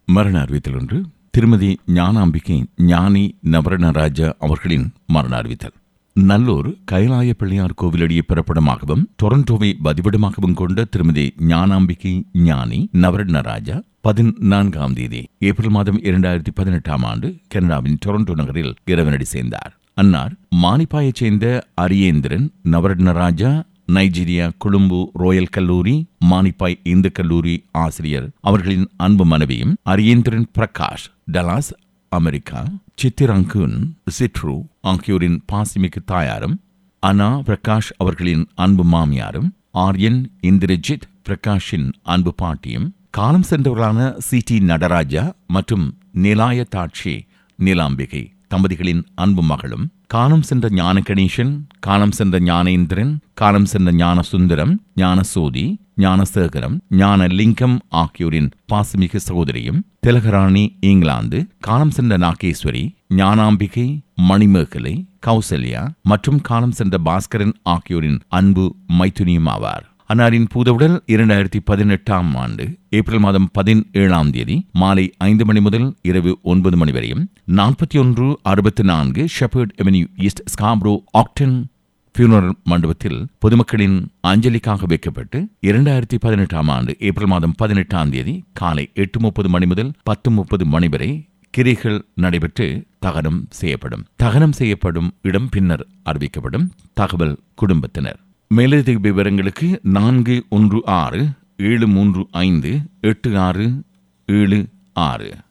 மரண அறிவித்தல் ஒன்று திருமதி ஞானாம்பிகை ஞானி நவரணராஜா அவர்களின் மரண அறிவித்தல் நல்லூர் கைலாய பிள்ளையார் கோவிலடியை பிறப்பிடமாகவும் டொரண்டோவை வதிவிடமாகவும் கொண்ட திருமதி ஞானாம்பிகை ஞானி நவரணராஜா பதினான்காம் தேதி ஏப்ரல் மாதம் இரண்டாயிரத்தி பதினெட்டாம் ஆண்டு கனடாவின் டொரண்டோ நகரில் இறைவனடி சேர்ந்தார் அன்னார் மானிப்பாயைச் சேர்ந்த அரியேந்திரன் நவரட்னராஜா நைஜீரியா கொழும்பு ரோயல் கல்லூரி மானிப்பாய் இந்து கல்லூரி ஆசிரியர் அவர்களின் அன்பு மனைவியும் அரியேந்திரன் பிரகாஷ் டலாஸ் அமெரிக்கா சித்திரங்குன் சிட்ரு ஆகியோரின் பாசிமிக்கு தாயாரும் அனா பிரகாஷ் அவர்களின் அன்பு மாமியாரும் ஆர்யன் இந்திரஜித் பிரகாஷின் அன்பு பாட்டியும் காலம் சென்றவர்களான சி டி நடராஜா மற்றும் நிலாய தாட்சி நீலாம்பிகை தம்பதிகளின் அன்பு மகளும் காலம் சென்ற ஞான கணேசன் காலம் சென்ற ஞானேந்திரன் காலம் சென்ற ஞான சுந்தரம் ஞான சோதி ஞானசேகரம் ஞான லிங்கம் ஆகியோரின் பாசமிகு சகோதரியும் திலகராணி இங்கிலாந்து காலம் சென்ற நாகேஸ்வரி ஞானாம்பிகை மணிமேகலை கௌசல்யா மற்றும் காலம் சென்ற பாஸ்கரன் ஆகியோரின் அன்பு மைத்துனியும் ஆவார் அன்னாரின் பூதவுடல் இரண்டாயிரத்தி பதினெட்டாம் ஆண்டு ஏப்ரல் மாதம் பதினேழாம் தேதி மாலை ஐந்து மணி முதல் இரவு ஒன்பது மணி வரையும் நாற்பத்தி ஒன்று அறுபத்தி நான்கு Shepherd avenue east Scarborough Ogden funeral மண்டபத்தில் பொதுமக்களின் அஞ்சலிக்காக வைக்கப்பட்டு இரண்டாயிரத்தி பதினெட்டாம் ஆண்டு ஏப்ரல் மாதம் பதினெட்டாம் தேதி காலை எட்டு முப்பது மணி முதல் பத்து முப்பது மணி வரை கிரிகள் நடைபெற்று தகனம் செய்யப்படும் தகனம் செய்யப்படும் இடம் பின்னர் அறிவிக்கப்படும் தகவல் குடும்பத்தினர் மேலதிக விவரங்களுக்கு நான்கு ஒன்று ஆறு ஏழு மூன்று ஐந்து எட்டு ஆறு ஏழு ஆறு